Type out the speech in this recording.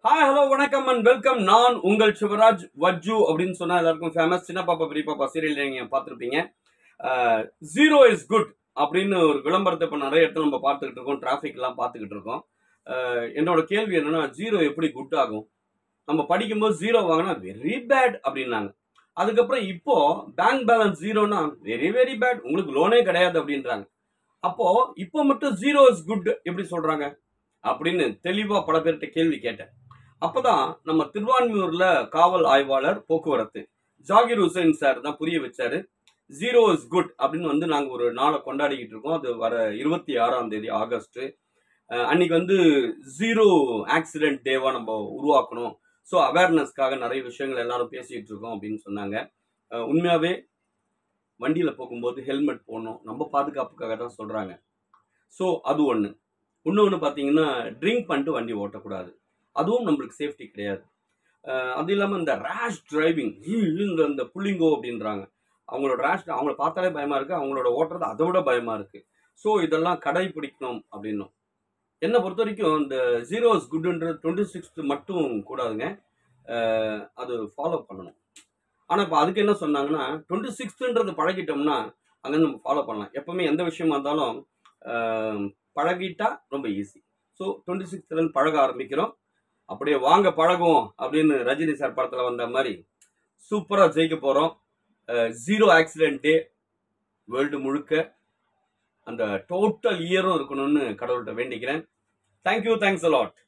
hi hello வணக்கம் and welcome நான் உங்கள் சிவராஜ் வஜ்ஜு அப்படின்னு சொன்னா எல்லாருக்கும் ஃபேமஸ் சின்ன பாப்பா பெரிய பாப்பா சீரியல் நீங்க பார்த்துருப்பீங்க ஜீரோ இஸ் குட் அப்படின்னு ஒரு விளம்பரத்தை இப்போ நிறைய இடத்துல நம்ம பார்த்துக்கிட்டு இருக்கோம் டிராஃபிக்லாம் பார்த்துக்கிட்டு இருக்கோம் அஹ் என்னோட கேள்வி என்னன்னா ஜீரோ எப்படி குட் ஆகும் நம்ம படிக்கும்போது ஜீரோ வாங்கினா வெரி பேட் அப்படின்னாங்க அதுக்கப்புறம் இப்போ பேங்க் பேலன்ஸ் ஜீரோனா வெரி வெரி பேட் உங்களுக்கு லோனே கிடையாது அப்படின்றாங்க அப்போ இப்போ மட்டும் ஜீரோ இஸ் குட் எப்படி சொல்றாங்க அப்படின்னு தெளிவா பல பேர்கிட்ட கேள்வி கேட்டேன் அப்பதான் நம்ம திருவான்மியூர்ல காவல் ஆய்வாளர் போக்குவரத்து ஜாகிர் ஹுசைன் சார் தான் புரிய வச்சாரு ஜீரோ இஸ் குட் அப்படின்னு வந்து நாங்க ஒரு நாளை கொண்டாடிக்கிட்டு இருக்கோம் அது வர இருபத்தி ஆறாம் தேதி ஆகஸ்ட் அஹ் அன்னைக்கு வந்து ஜீரோ ஆக்சிடென்ட் டேவா நம்ம உருவாக்கணும் ஸோ அவேர்னஸ்க்காக நிறைய விஷயங்கள் எல்லாரும் பேசிட்டு இருக்கோம் அப்படின்னு சொன்னாங்க அஹ் உண்மையாவே வண்டியில போகும்போது ஹெல்மெட் போடணும் நம்ம பாதுகாப்புக்காக தான் சொல்றாங்க ஸோ அது ஒன்று இன்னொன்று பார்த்தீங்கன்னா ட்ரிங்க் பண்ணிட்டு வண்டி ஓட்டக்கூடாது அதுவும் நம்மளுக்கு சேஃப்டி கிடையாது அஹ் அது இல்லாமல் இந்த ரேஷ் டிரைவிங் இந்த இந்த புள்ளிங்கோ அப்படின்றாங்க அவங்களோட ரேஷ் அவங்கள பார்த்தாலே பயமா இருக்கு அவங்களோட ஓட்டுறது அதை விட பயமா இருக்கு ஸோ இதெல்லாம் கடைபிடிக்கணும் அப்படின்னும் என்னை பொறுத்த வரைக்கும் இந்த ஜீரோஸ் குட்ன்றது டுவெண்ட்டி சிக்ஸ்த் மட்டும் கூடாதுங்க அஹ் அது ஃபாலோ பண்ணணும் ஆனால் இப்போ அதுக்கு என்ன சொன்னாங்கன்னா டுவெண்ட்டி சிக்ஸ்த்துன்றது பழகிட்டோம்னா அங்கே நம்ம ஃபாலோ பண்ணலாம் எப்பவுமே எந்த விஷயமா இருந்தாலும் அஹ் பழகிட்டா ரொம்ப ஈஸி ஸோ டுவெண்ட்டி சிக்ஸ்த்லேருந்து பழக ஆரம்பிக்கிறோம் அப்படியே வாங்க பழகுவோம் அப்படின்னு ரஜினி சார் படத்தில் வந்த மாதிரி சூப்பராக ஜெயிக்க போகிறோம் ஜீரோ ஆக்சிடென்ட் டே வேர்ல்டு முழுக்க அந்த டோட்டல் இயரும் இருக்கணும்னு கடவுள்கிட்ட வேண்டிக்கிறேன் தேங்க்யூ தேங்க்ஸ் அலாட்